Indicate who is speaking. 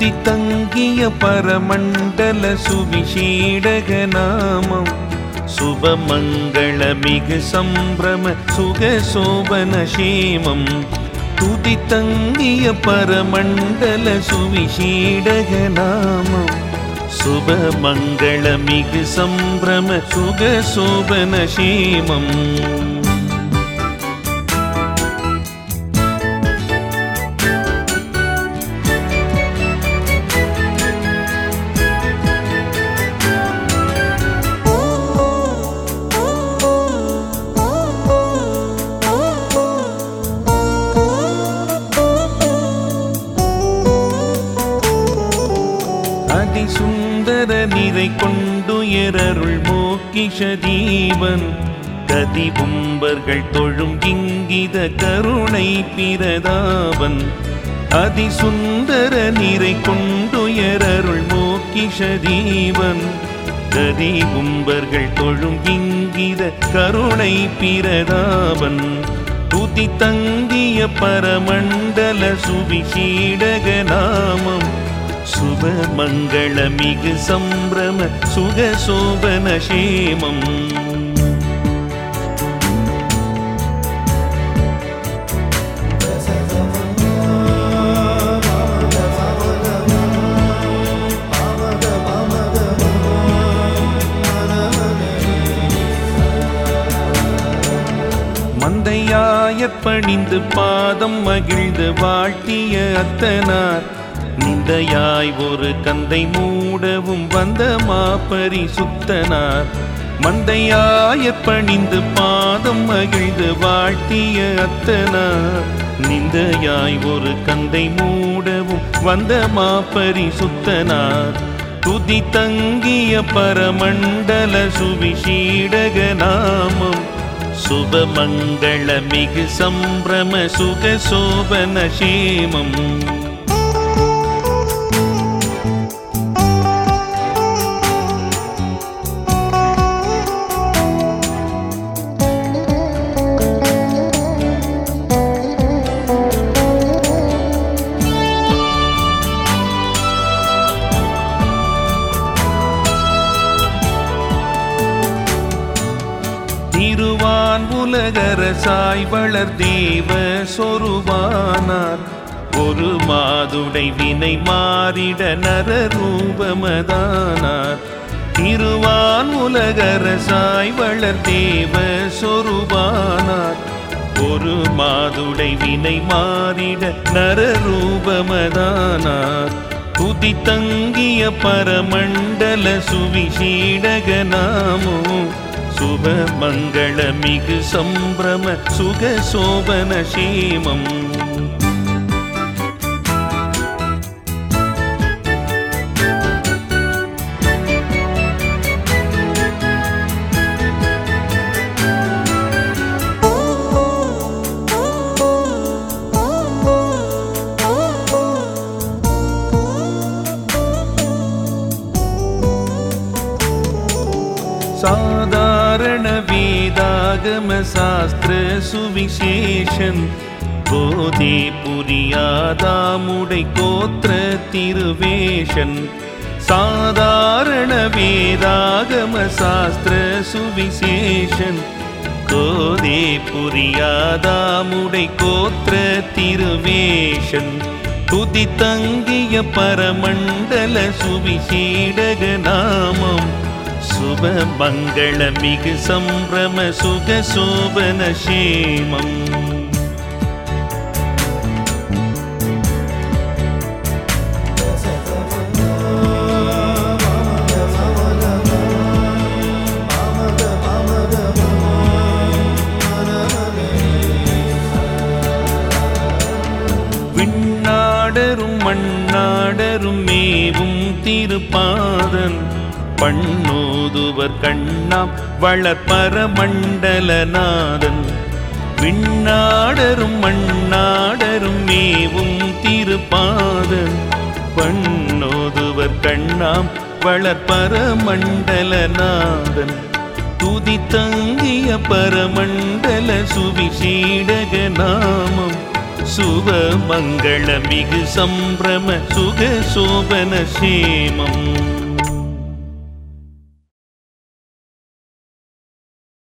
Speaker 1: துதி தங்கிய பரமண்டல சுவிசேடக நாமம் சுபமங்கள மிகு சம்பிரம சுக சோபன சேமம் துதி தங்கிய பரமண்டல சுவிசேடக நாமம் சுபமங்கள மிகு சம்பிரம சுக சோபன சேமம் அதிசுந்தர நிறை கொண்டுயரருள் மோக்கிஷ தீபன் கதிபும்பர்கள் தொழும் இங்கித கருணை பிரதாபன் அதிசுந்தர நிறை கொண்டுயரருள் மோக்கிஷ தீபன் கதிபும்பர்கள் தொழும் இங்கித கருணை பிரதாபன் துதி தங்கிய பரமண்டல சுவிசீடக நாமம் சுப மங்கள மிகு சம்பிரம சுக சோபன சேமம் மந்தையாயற் பணிந்து பாதம் மகிழ்ந்து வாழ்த்திய அத்தனார் நிந்தையாய் ஒரு கந்தை மூடவும் வந்த மாப்பரி சுத்தனார் மந்தையாயற் பணிந்து பாதம் மகிழ்ந்து வாழ்த்திய அத்தனார் நிந்தையாய் ஒரு கந்தை மூடவும் வந்த மாப்பரி சுத்தனார் துதி தங்கிய பரமண்டல சுவிசீடக நாமம் சுபமங்கள மிகு சம்பிரம சுக சோபன சேமம் திருவான் உலகரசாய் வளர் தேவ சொருவானார் ஒரு மாதுடை வினை மாறிட நர ரூபமதானார் திருவான் உலகரசாய் வளர் தேவ சொருவானார் ஒரு மாதுடை வினை மாறிட நர ரூபமதானார் துதி தங்கிய பரமண்டல சுவிசீடக நாமோ சுப மங்கள மிகு சம்பிரம சுக சோபன சேமம் சாதாரண வேதாகம சாஸ்திர சுவிசேஷன் போதே புரியாதாமுடை கோத்திர திருவேஷன் சாதாரண வேதாகம சாஸ்திர சுவிசேஷன் கோதே புரியாதாமுடை கோத்திர திருவேஷன் துதி தங்கிய பரமண்டல சுவிசீடக நாமம் சுப மங்கள மிகு சம்பிரம சுக சோபன சேமம் விண்ணாடரும் மண்ணாடரும் மேவும் திருப்பாதன் பண்ணோதுவர் கண்ணாம் வளர்ப்பர மண்டலநாதன் விண்ணாடரும் மண்ணாடரும் மேவும் திருப்பாதன் பண்ணோதுவர் கண்ணாம் வளர்ப்பர மண்டலநாதன் துதி தங்கிய பரமண்டல சுவிசீடக நாமம் சுப மங்கள மிகு சம்பிரம சுக சோபன சேமம்